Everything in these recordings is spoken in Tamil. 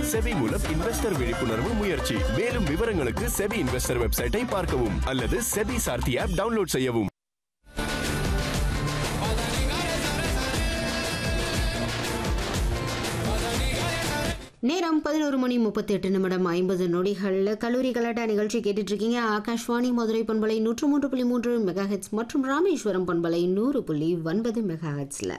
செபி மூலம் இன்வெஸ்டர் விழிப்புணர்வு முயற்சி மேலும் விவரங்களுக்கு செபி இன்வெஸ்டர் வெப்சைட்டை பார்க்கவும் அல்லது செபி சார்த்தி ஆப் டவுன்லோட் செய்யவும் நேரம் பதினோரு மணி முப்பத்தி எட்டு நிமிடம் ஐம்பது நொடிகளில் கல்லூரி கலாட்டா நிகழ்ச்சி கேட்டுட்டு இருக்கீங்க ஆகாஷ்வாணி மதுரை பண்பலை நூற்று மூன்று புள்ளி மூன்று மெகா ஹெட்ஸ் மற்றும் ராமேஸ்வரம் பண்பலை நூறு புள்ளி ஒன்பது மெகா ஹெட்ஸ்ல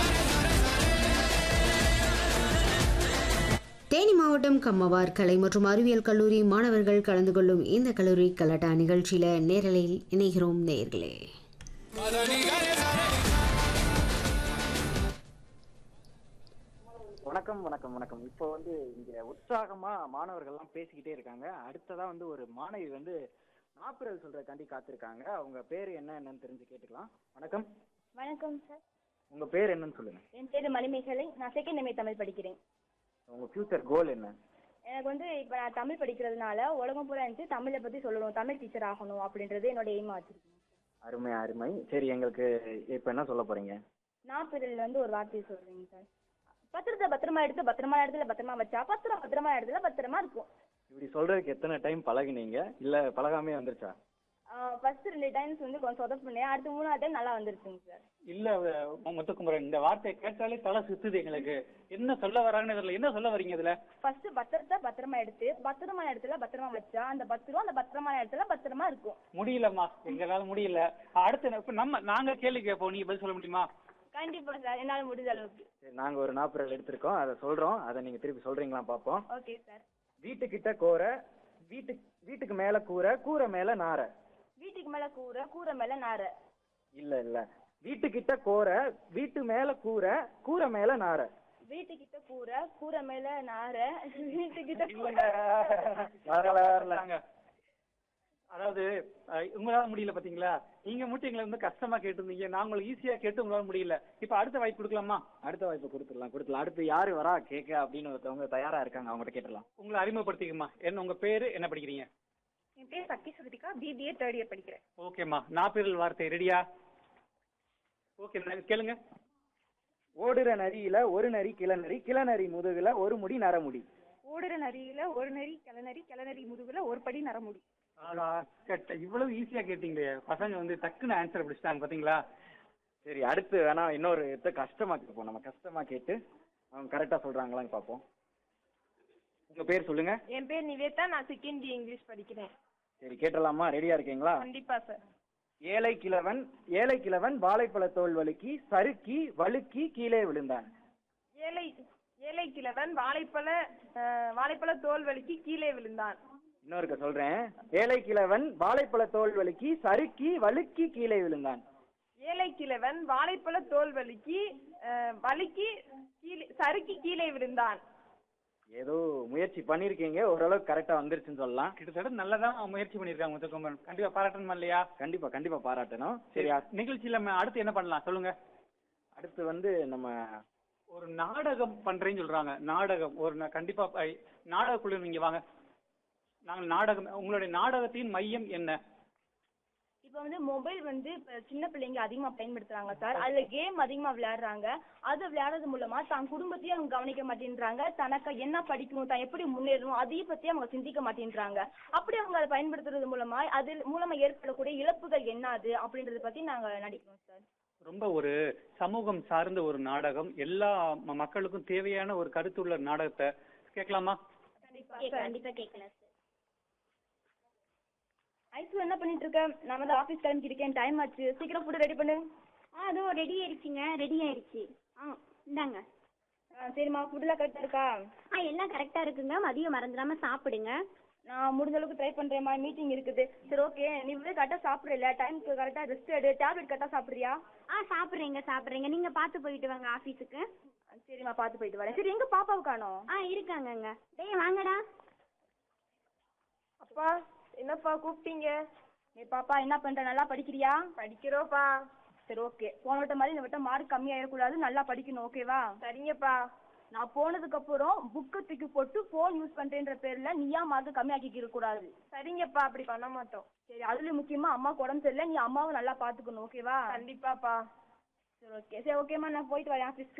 தேனி மாவட்டம் கம்மவார் கலை மற்றும் அறிவியல் கல்லூரி மாணவர்கள் கலந்து கொள்ளும் இந்த கல்லூரி கலாட்டா நிகழ்ச்சியில நேரலையில் இணைகிறோம் நேர்களே வணக்கம் வணக்கம் வணக்கம் இப்போ வந்து இங்க உற்சாகமா மாணவர்கள்லாம் பேசிக்கிட்டே இருக்காங்க அடுத்ததா வந்து ஒரு மாணவி வந்து நாப்பிரல் சொல்றதுக்காண்டி காத்திருக்காங்க அவங்க பேர் என்ன என்னன்னு தெரிஞ்சு கேட்டுக்கலாம் வணக்கம் வணக்கம் சார் உங்க பேர் என்னன்னு சொல்லுங்க என் பேர் மணிமேகலை நான் செகண்ட் எம்ஏ தமிழ் படிக்கிறேன் உங்க ஃபியூச்சர் கோல் என்ன எனக்கு வந்து இப்போ நான் தமிழ் படிக்கிறதுனால உலகம் பூரா இருந்துச்சு தமிழை பற்றி சொல்லணும் தமிழ் டீச்சர் ஆகணும் அப்படின்றது என்னோட எய்மா வச்சிருக்கேன் அருமை அருமை சரி எங்களுக்கு இப்போ என்ன சொல்ல போறீங்க நான் பிறல் வந்து ஒரு வார்த்தையை சொல்றேங்க சார் பத்திரத்தை பத்திரமா எடுத்து பத்திரமா இடத்துல பத்திரமா வச்சா பத்திரம் பத்திரமா இடத்துல பத்திரமா இருக்கும் இப்படி சொல்றதுக்கு எத்தனை டைம் பழகுனீங்க இல்ல பழகாமே வந்துருச்சா ஃபர்ஸ்ட் ரெண்டு டைம்ஸ் வந்து கொஞ்சம் சொதப்பு பண்ணேன் அடுத்து மூணாவது டைம் நல்லா வந்துருச்சுங்க சார் இல்ல அஹ் முத்துக்குமரன் இந்த வார்த்தையை கேட்டாலே தலை சுத்துது எங்களுக்கு என்ன சொல்ல வராங்கன்னு தெரியல என்ன சொல்ல வரீங்க இதுல ஃபர்ஸ்ட் பத்திரத்தை பத்திரமா எடுத்து பத்திரமான இடத்துல பத்திரமா வச்சா அந்த பத்திரம் அந்த பத்திரமான இடத்துல பத்திரமா இருக்கும் முடியலம்மா எங்களால முடியல அடுத்து என்ன- இப்ப நம்ம நாங்க கேள்வி கேட்போம் நீங்க பதில் சொல்ல முடியுமா கண்டிப்பா சார் என்னால் முடிஞ்ச அளவுக்கு சரி நாங்க ஒரு நாப்பிரல் எடுத்திருக்கோம் அதை சொல்றோம் அதை நீங்க திருப்பி சொல்றீங்களா பாப்போம் ஓகே சார் வீட்டுக்கிட்ட கோரை வீட்டு வீட்டுக்கு மேல கூரை கூரை மேல நாரை வீட்டுக்கு மேல கூரை கூரை மேல நாரை இல்ல இல்ல வீட்டுக்கிட்ட கோரை வீட்டு மேல கூரை கூரை மேல நாரை வீட்டுக்கிட்ட கூரை கூரை மேல நாரை வீட்டுக்கிட்ட வரல வரல நாங்க அதாவது அஹ், உங்களால முடியல பாத்தீங்களா நீங்க மட்டும் எங்களை வந்து கஷ்டமா கேட்டிருந்தீங்க நான் உங்களுக்கு ஈஸியா கேட்டு உங்களால முடியல இப்ப அடுத்த வாய்ப்பு கொடுக்கலாமா அடுத்த வாய்ப்பு கொடுத்துடலாம் கொடுத்துடலாம் அடுத்து யாரு வரா கேட்க அப்படின்னு ஒருத்தவங்க தயாரா இருக்காங்க அவங்ககிட்ட கேட்டலாம் உங்களை அறிமுகப்படுத்திக்கமா என்ன உங்க பேரு என்ன படிக்கிறீங்க என் பேர் Shakti Sudhika BBA third year படிக்கிறேன் ஓகேம்மா நாப்பிரல் வார்த்தை ரெடியா ஓகே கேளுங்க ஓடுற நரியில ஒரு நரி கிளநரி கிளநரி முதுகுல ஒரு முடி நரமுடி ஓடுற நரியில ஒரு நரி கிளநரி கிளநரி முதுகுல ஒரு படி நரமுடி ஆடா, கேட்ட இவ்வளவு ஈஸியா கேட்டீங்களே பசங்க வந்து டக்குன்னு ஆன்சர் பிடிச்சிட்டாங்க பாத்தீங்களா சரி அடுத்து வேணா இன்னொரு இதை கஷ்டமா கேட்போம் நம்ம கஷ்டமா கேட்டு அவங்க கரெக்டா சொல்றாங்களான்னு பார்ப்போம் உங்க பேர் சொல்லுங்க என் பேர் நிவேதா நான் செகண்ட் பி இங்கிலீஷ் படிக்கிறேன் சரி கேட்டலாமா ரெடியா இருக்கீங்களா கண்டிப்பா சார் ஏழை கிழவன் ஏழை கிழவன் வாழைப்பழ தோல் வழுக்கி சறுக்கி வழுக்கி கீழே விழுந்தான் ஏழை ஏழை கிழவன் வாழைப்பழ வாழைப்பழ தோல் வலிக்கு கீழே விழுந்தான் இன்னொருக்க சொல்றேன் ஏழை கிழவன் வாழைப்பழ தோல் வழுக்கி சறுக்கி வழுக்கி கீழே விழுந்தான் ஏழை கிழவன் வாழைப்பழ தோல் வலிக்கு வலிக்கு கீழே சறுக்கி கீழே விழுந்தான் ஏதோ முயற்சி பண்ணிருக்கீங்க ஓரளவுக்கு கரெக்டா வந்துருச்சுன்னு சொல்லலாம் கிட்டத்தட்ட நல்லதான் முயற்சி பண்ணிருக்காங்க முத்துக்குமரன் கண்டிப்பா பாராட்டணுமா இல்லையா கண்டிப்பா கண்டிப்பா பாராட்டணும் சரி சரி நிகழ்ச்சியில நம்ம அடுத்து என்ன பண்ணலாம் சொல்லுங்க அடுத்து வந்து நம்ம ஒரு நாடகம் பண்றேன்னு சொல்றாங்க நாடகம் ஒரு நா- கண்டிப்பா ஐ, நாடக குழு நீங்க வாங்க நாங்கள் நாடகம் உங்களுடைய நாடகத்தின் மையம் என்ன இப்போ வந்து மொபைல் வந்து இப்ப சின்ன பிள்ளைங்க அதிகமா பயன்படுத்துறாங்க சார் அதுல கேம் அதிகமா விளையாடுறாங்க அது விளையாடுறது மூலமா தான் குடும்பத்தையும் அவங்க கவனிக்க மாட்டேன்றாங்க தனக்கு என்ன படிக்கணும் தான் எப்படி முன்னேறணும் அதையும் பத்தி அவங்க சிந்திக்க மாட்டேன்றாங்க அப்படி அவங்க அதை பயன்படுத்துறது மூலமா அது மூலமா ஏற்படக்கூடிய இழப்புகள் என்னது அப்படின்றத பத்தி நாங்க நடிக்கிறோம் சார் ரொம்ப ஒரு சமூகம் சார்ந்த ஒரு நாடகம் எல்லா ம- மக்களுக்கும் தேவையான ஒரு கருத்துள்ள நாடகத்தை கேட்கலாமா கண்டிப்பா கண்டிப்பா கேட்கலாம் சார் ஐசு என்ன பண்ணிட்டு இருக்க நான் வந்து ஆபீஸ் கிளம்பி இருக்கேன் டைம் ஆச்சு சீக்கிரம் ஃபுட் ரெடி பண்ணு ஆ அதோ ரெடி ஆயிடுச்சுங்க ரெடி ஆயிடுச்சு ஆ இந்தாங்க ஆ, சரிம்மா ஃபுட்லாம் கரெக்டா இருக்கா ஆ எல்லாம் கரெக்டாக இருக்குங்க மதியம் மறந்துடாம சாப்பிடுங்க நான் முடிஞ்ச அளவுக்கு ட்ரை பண்றேன்மா மீட்டிங் இருக்குது சரி ஓகே நீ வந்து கரெக்டா சாப்பிடல டைம்க்கு கரெக்டா ரெஸ்ட் எடு டேப்லெட் கரெக்டா சாப்பிடுறியா ஆ சாப்பிட்றீங்க சாப்பிட்றீங்க நீங்கள் பார்த்து போயிட்டு வாங்க ஆஃபீஸுக்கு சரிம்மா பார்த்து போயிட்டு வரேன் சரி எங்க பாப்பாவை காணோம் ஆ இருக்காங்கங்க டேய் வாங்கடா அப்பா என்னப்பா கூப்பிட்டீங்க நீ பாப்பா என்ன பண்ற நல்லா படிக்கிறியா படிக்கிறோப்பா சரி ஓகே போன வட்டம் மாதிரி இந்த வட்டம் மார்க் கம்மியாயிடக்கூடாது நல்லா படிக்கணும் ஓகேவா சரிங்கப்பா நான் போனதுக்கு அப்புறம் புக்கை தூக்கி போட்டு ஃபோன் யூஸ் பண்றேன்ற பேர்ல நீயா மார்க் கம்மியாக்கிக்க கூடாது சரிங்கப்பா அப்படி பண்ண மாட்டோம் சரி அதுலயும் முக்கியமா அம்மாக்கு உடம்பு சரியில்லை நீ அம்மாவை நல்லா பாத்துக்கணும் ஓகேவா கண்டிப்பாப்பா சரி ஓகே சரி ஓகேம்மா நான் போயிட்டு வரேன் ஆஃபீஸ்க்கு